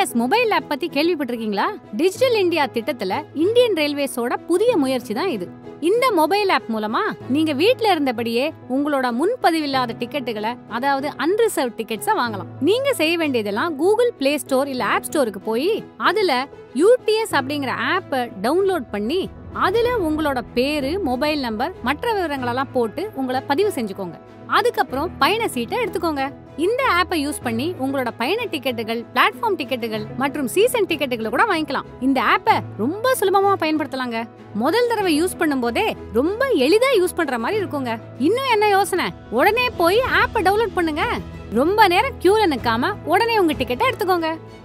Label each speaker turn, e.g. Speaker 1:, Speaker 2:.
Speaker 1: TDS mobile app பத்தி கேள்விப்பட்டிருக்கீங்களா digital India திட்டத்துல இந்தியன் ரயில்வேஸோட புதிய முயற்சி தான் இது இந்த மொபைல் ஆப் மூலமா நீங்க வீட்ல இருந்தபடியே உங்களோட முன்பதிவில்லாத டிக்கெட்டுகளை அதாவது அன்ரிசர்வ் டிக்கெட்ஸை வாங்கலாம் நீங்க செய்ய வேண்டியதெல்லாம் கூகுள் பிளே ஸ்டோர் இல்ல ஆப் ஸ்டோருக்கு போய் அதுல யூடிஎஸ் அப்படிங்கிற ஆப்பை டவுன்லோட் பண்ணி அதுல உங்களோட பேரு மொபைல் நம்பர் மற்ற விவரங்களெல்லாம் போட்டு உங்களை பதிவு செஞ்சுக்கோங்க அதுக்கப்புறம் பயண சீட்டை எடுத்துக்கோங்க இந்த ஆப்பை யூஸ் பண்ணி உங்களோட பயண டிக்கெட்டுகள் பிளாட்ஃபார்ம் டிக்கெட்டுகள் மற்றும் சீசன் டிக்கெட்டுகளை கூட வாங்கிக்கலாம் இந்த ஆப்பை ரொம்ப சுலபமா பயன்படுத்தலாங்க முதல் தடவை யூஸ் பண்ணும்போதே ரொம்ப எளிதா யூஸ் பண்ற மாதிரி இருக்குங்க இன்னும் என்ன யோசனை உடனே போய் ஆப்பை டவுன்லோட் பண்ணுங்க ரொம்ப நேரம் கியூல நிக்காம உடனே உங்க டிக்கெட்டை எடுத்துக்கோங்க